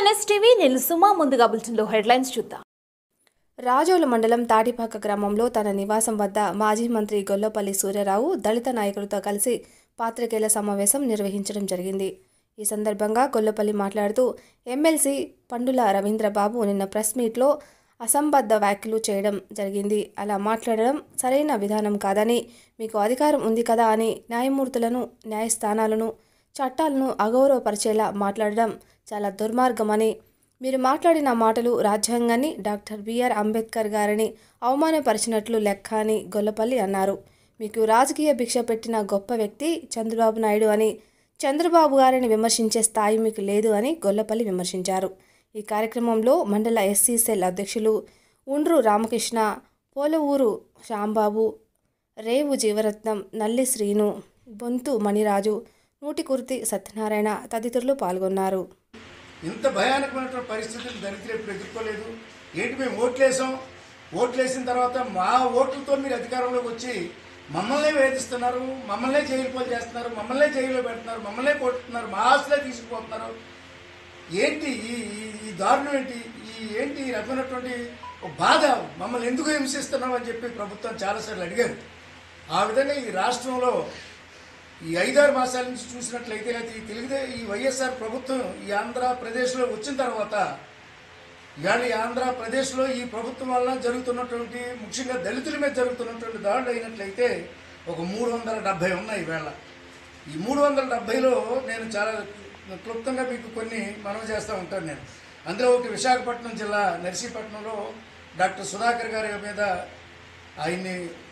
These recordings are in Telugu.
ఎన్ఎస్ టీవీ నేను సుమా ముందుగా బులెటిన్లో హెడ్లైన్స్ చూద్దాం రాజోలు మండలం తాటిపాక గ్రామంలో తన నివాసం వద్ద మాజీ మంత్రి గొల్లపల్లి సూర్యారావు దళిత నాయకులతో కలిసి పాత్రికేయుల సమావేశం నిర్వహించడం జరిగింది ఈ సందర్భంగా గొల్లపల్లి మాట్లాడుతూ ఎమ్మెల్సీ పండుల రవీంద్రబాబు నిన్న ప్రెస్ మీట్లో అసంబద్ధ వ్యాఖ్యలు చేయడం జరిగింది అలా మాట్లాడడం సరైన విధానం కాదని మీకు అధికారం ఉంది కదా అని న్యాయమూర్తులను న్యాయస్థానాలను చట్టాలను అగౌరవపరిచేలా మాట్లాడడం చాలా దుర్మార్గమని మీరు మాట్లాడిన మాటలు రాజ్యాంగాన్ని డాక్టర్ బిఆర్ అంబేద్కర్ గారిని అవమానపరిచినట్లు లెక్క అని గొల్లపల్లి అన్నారు మీకు రాజకీయ భిక్ష పెట్టిన గొప్ప వ్యక్తి చంద్రబాబు నాయుడు అని చంద్రబాబు గారిని విమర్శించే స్థాయి మీకు లేదు అని గొల్లపల్లి విమర్శించారు ఈ కార్యక్రమంలో మండల ఎస్సీ సెల్ అధ్యక్షులు ఉండ్రు రామకృష్ణ పోలవూరు శాంబాబు రేవు జీవరత్నం నల్లి శ్రీను బొంతు మణిరాజు నూటికుర్తి సత్యనారాయణ తదితరులు పాల్గొన్నారు ఇంత భయానకమైనటువంటి పరిస్థితులు దళితులు ఎప్పుడు ఎదుర్కోలేదు ఏంటి మేము ఓట్లేసాం ఓట్లేసిన తర్వాత మా ఓట్లతో మీరు అధికారంలోకి వచ్చి మమ్మల్ని వేధిస్తున్నారు మమ్మల్నే జైలు పోలు చేస్తున్నారు మమ్మల్నే జైల్లో పెడుతున్నారు మమ్మల్నే కొట్టుతున్నారు మా ఆస్తులే తీసుకుపోతున్నారు ఏంటి ఈ ఈ- ఈ దారుణం ఏంటి ఈ ఏంటి ఈ రకమైనటువంటి ఒక బాధ మమ్మల్ని ఎందుకు హింసిస్తున్నాం అని చెప్పి ప్రభుత్వం చాలాసార్లు అడిగారు ఆ విధంగా ఈ రాష్ట్రంలో ఈ ఐదారు మాసాల నుంచి చూసినట్లయితే అయితే ఈ తెలుగుదే ఈ వైఎస్ఆర్ ప్రభుత్వం ఈ ఆంధ్రప్రదేశ్లో వచ్చిన తర్వాత ఇవాళ ఈ ఆంధ్రప్రదేశ్లో ఈ ప్రభుత్వం వలన జరుగుతున్నటువంటి ముఖ్యంగా దళితుల మీద జరుగుతున్నటువంటి దాడులు అయినట్లయితే ఒక మూడు వందల డెబ్బై ఉన్నాయి ఈవేళ ఈ మూడు వందల డెబ్బైలో నేను చాలా క్లుప్తంగా మీకు కొన్ని మనవి చేస్తూ ఉంటాను నేను అందులో ఒక విశాఖపట్నం జిల్లా నర్సీపట్నంలో డాక్టర్ సుధాకర్ గారి మీద ఆయన్ని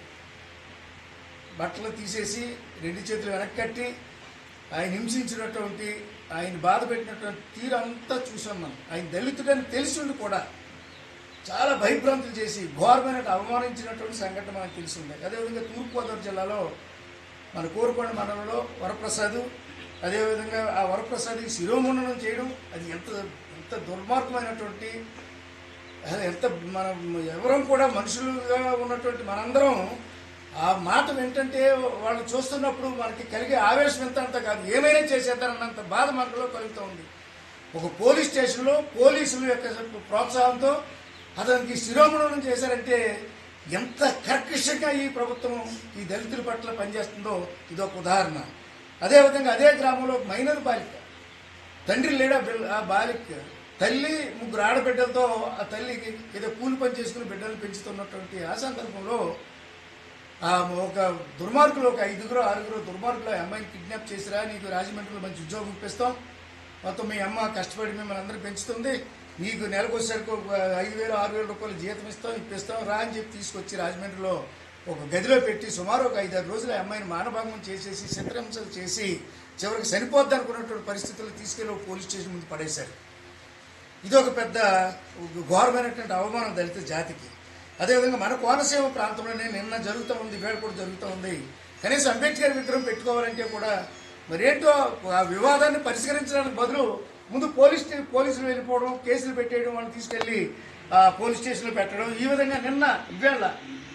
బట్టలు తీసేసి రెండు చేతులు వెనక్కి కట్టి ఆయన హింసించినటువంటి ఆయన బాధ పెట్టినటువంటి తీరు అంతా చూసాం మనం ఆయన దళితుడని తెలిసి ఉండి కూడా చాలా భయభ్రాంతులు చేసి ఘోరమైన అవమానించినటువంటి సంఘటన మనకు తెలిసి ఉంది అదేవిధంగా తూర్పుగోదావరి జిల్లాలో మన కోరుకొండ మండలంలో వరప్రసాద్ అదేవిధంగా ఆ వరప్రసాద్కి శిరోముండనం చేయడం అది ఎంత ఎంత దుర్మార్గమైనటువంటి అది ఎంత మనం ఎవరం కూడా మనుషులుగా ఉన్నటువంటి మనందరం ఆ మాట ఏంటంటే వాళ్ళు చూస్తున్నప్పుడు మనకి కలిగే ఆవేశం ఎంత అంత కాదు ఏమైనా చేసేద్దారన్నంత బాధ మనలో కలుగుతూ ఉంది ఒక పోలీస్ స్టేషన్లో పోలీసుల యొక్క ప్రోత్సాహంతో అతనికి శిరోమణనం చేశారంటే ఎంత కర్కశంగా ఈ ప్రభుత్వం ఈ దళితుల పట్ల పనిచేస్తుందో ఇదొక ఉదాహరణ అదేవిధంగా అదే గ్రామంలో మైనర్ బాలిక తండ్రి లేడా బిల్- ఆ బాలిక తల్లి ముగ్గురు ఆడబిడ్డలతో ఆ తల్లికి ఏదో కూలి పని చేసుకుని బిడ్డలు పెంచుతున్నటువంటి ఆ సందర్భంలో ఆ ఒక దుర్మార్గులు ఒక ఐదుగురు ఆరుగురు దుర్మార్గులు ఆ అమ్మాయిని కిడ్నాప్ చేసిరా నీకు రాజమండ్రిలో మంచి ఉద్యోగం ఇప్పిస్తాం మొత్తం మీ అమ్మ కష్టపడి మిమ్మల్ని అందరూ పెంచుతుంది నీకు నెలకు వచ్చేసరికి ఒక ఐదు వేలు ఆరు వేల రూపాయలు జీతం ఇస్తాం ఇప్పిస్తాం రా అని చెప్పి తీసుకొచ్చి రాజమండ్రిలో ఒక గదిలో పెట్టి సుమారు ఒక ఐదారు రోజులు ఆ అమ్మాయిని మానభంగం చేసేసి చిత్రహింసలు చేసి చివరికి చనిపోద్ది అనుకున్నటువంటి పరిస్థితుల్లో తీసుకెళ్ళి ఒక పోలీస్ స్టేషన్ ముందు పడేశారు ఇది ఒక పెద్ద ఘోరమైనటువంటి అవమానం దళిత జాతికి అదేవిధంగా మన కోనసీమ ప్రాంతంలోనే నిన్న జరుగుతూ ఉంది వేళ కూడా జరుగుతూ ఉంది కనీసం అంబేద్కర్ విగ్రహం పెట్టుకోవాలంటే కూడా మరేంటో ఆ వివాదాన్ని పరిష్కరించడానికి బదులు ముందు పోలీస్ స్టే- పోలీసులు వెళ్ళిపోవడం కేసులు పెట్టేయడం వాళ్ళని తీసుకెళ్లి ఆ, పోలీస్ స్టేషన్లో పెట్టడం ఈ విధంగా నిన్న ఇవేళ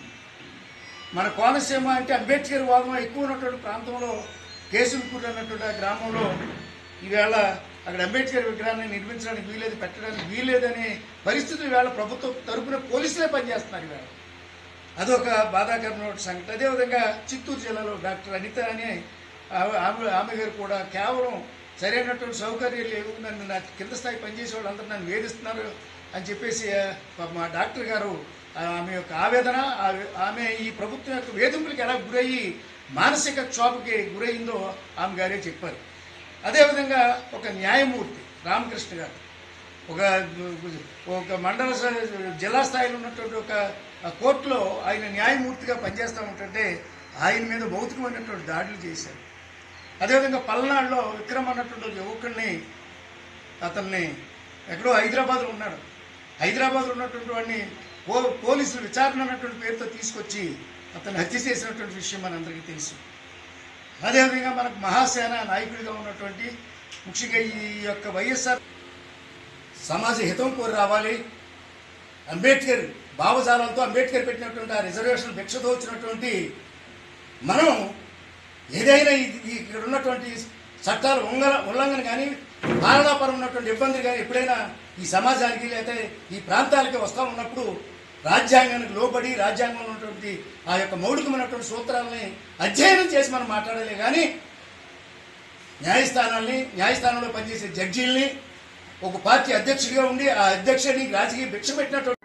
మన కోనసీమ అంటే అంబేద్కర్ వాదం ఎక్కువ ఉన్నటువంటి ప్రాంతంలో కేసులపూర్ అన్నటువంటి ఆ గ్రామంలో ఈవేళ అక్కడ అంబేద్కర్ విగ్రహాన్ని నిర్మించడానికి వీలేదు పెట్టడానికి వీలేదనే పరిస్థితులు ఈవేళ ప్రభుత్వం తరపున పోలీసులే పనిచేస్తున్నారు ఈవేళ అదొక బాధాకరమైన సంఘటన అదేవిధంగా చిత్తూరు జిల్లాలో డాక్టర్ అనిత అనే ఆమె ఆమె- ఆమె గారు కూడా కేవలం సరైనటువంటి సౌకర్యాలు లేవు నన్ను నా కింద స్థాయి పనిచేసే వాళ్ళందరూ నన్ను వేధిస్తున్నారు అని చెప్పేసి ఆ, పాపం మా డాక్టర్ గారు ఆ, ఆమె యొక్క ఆవేదన ఆ- ఆమె ఈ ప్రభుత్వం యొక్క వేధింపులకు ఎలా గురయ్యి మానసిక క్షోభకి గురయ్యిందో ఆమె గారే చెప్పారు అదేవిధంగా ఒక న్యాయమూర్తి రామకృష్ణ గారు ఒక ఒక మండల స్థాయి- జిల్లా స్థాయిలో ఉన్నటువంటి ఒక కోర్టులో ఆయన న్యాయమూర్తిగా పనిచేస్తూ ఉంటుంటే ఆయన మీద భౌతికమైనటువంటి దాడులు చేశారు అదేవిధంగా పల్నాడులో విక్రమ్ అన్నటువంటి ఒక యువకుడిని అతన్ని ఎక్కడో హైదరాబాద్లో ఉన్నాడు హైదరాబాద్లో ఉన్నటువంటి వాడిని పో పోలీసులు విచారణ అన్నటువంటి పేరుతో తీసుకొచ్చి అతన్ని హత్య చేసినటువంటి విషయం మనందరికీ తెలుసు అదేవిధంగా మనకు మహాసేన నాయకుడిగా ఉన్నటువంటి ముఖ్యంగా ఈ యొక్క వైఎస్ఆర్ సమాజ హితం కోరి రావాలి అంబేద్కర్ భావజాలంతో అంబేద్కర్ పెట్టినటువంటి ఆ రిజర్వేషన్ భిక్షతో వచ్చినటువంటి మనం ఏదైనా ఈ- ఈ ఇక్కడ ఉన్నటువంటి చట్టాల ఉల్లంఘన ఉల్లంఘన కానీ పాలనాపరం ఉన్నటువంటి ఇబ్బందులు కానీ ఎప్పుడైనా ఈ సమాజానికి లేకపోతే ఈ ప్రాంతాలకి వస్తూ ఉన్నప్పుడు రాజ్యాంగానికి లోబడి రాజ్యాంగంలో ఉన్నటువంటి ఆ యొక్క మౌలికమైనటువంటి సూత్రాలని అధ్యయనం చేసి మనం మాట్లాడాలి కానీ న్యాయస్థానాల్ని న్యాయస్థానంలో పనిచేసే జడ్జీల్ని ఒక పార్టీ అధ్యక్షుడిగా ఉండి ఆ అధ్యక్షుడిని రాజకీయ భిక్ష పెట్టినటువంటి